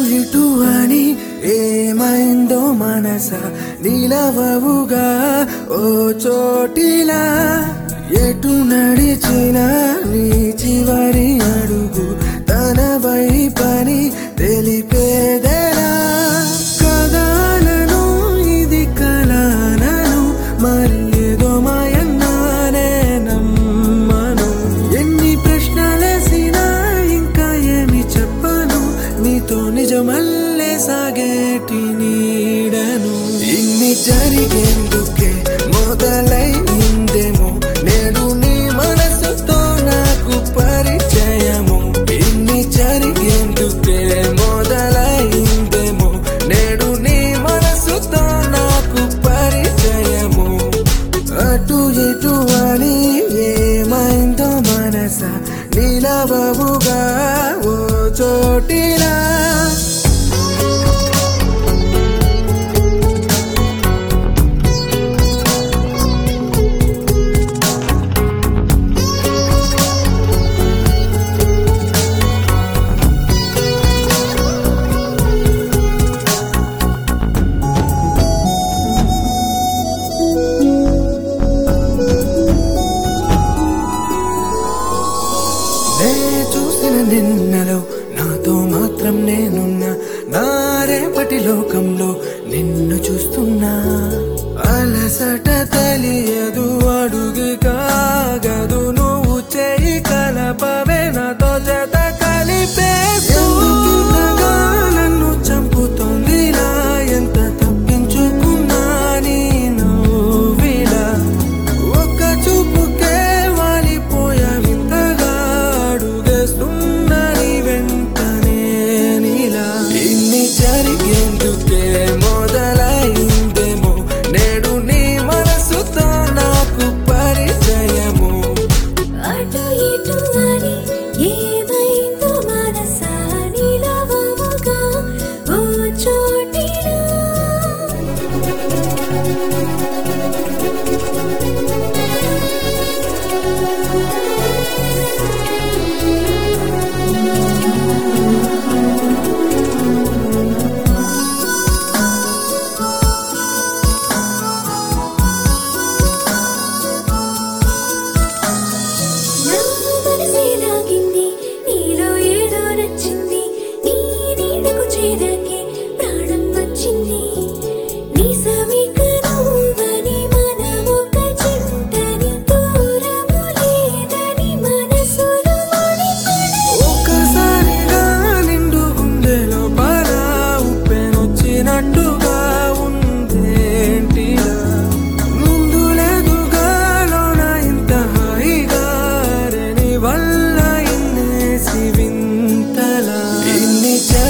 ఇటు అని ఏమైందో మనస నిలవవుగా ఓ చోటిలా ఎటు నడిచినా నీ చివరి అడుగు తన వైపని తెలిపేదెలా కథలను ఇది కలనను మరి ఏదో మాయంగానే నమ్మను ఎన్ని ప్రశ్నలేసినా ఇంకా ఏమి చెప్పను నీతో నిజమల్లే సాగేటి నీడను ఇన్ని జరిగేందుకే మొదలైందేమో నేడు నీ మనసుతో నాకు పరిచయము ఇన్ని జరిగేందుకే మొదలైందేమో నేడు నీ మనసుతో నాకు పరిచయము అటు ఇటు అని ఏమైందో మనస నిలవవుగా ఓ చోటిలా నే చూసిన నిన్నలో నాతో మాత్రం నేనున్నా నా రేపటి లోకంలో నిన్ను చూస్తున్నా అలసట తెలియదు అడుగు కాగదు నువ్వు చేయి కలపవే నాతో జత కలిపేసు నన్ను చంపుతోందిలా ఎంత తప్పించుకున్నా నీ నవ్విలా ఒక్క చూపుకే వాలిపోయా వింతగా అడుగేస్తున్నది వెంటనే నీలా ఇన్ని జరిగేందుకే మొదలైందేమో నేడు నీ మనసుతో నాకు పరిచయము అటు ఇటు అని ఏమైందో మనసా నిలవవుగా ఓ చోటిలా నా మనసే లాగింది నీలో ఏదో నచ్చింది నీ నీడకు చేరాకే ప్రాణం వచ్చింది నీ సమీకరువని మనమొక చింతని దూరము లేదని మనసులో ముడిపడి ఒక్కసారిగా నిండు గుండెలో బాల ఉప్పెనొచ్చినట్టుగా ఉందేంటిలా ముందు లేదుగాలోన ఇంత హాయిగా నీ వల్ల ఇన్నేసి వింతలా ఇన్ని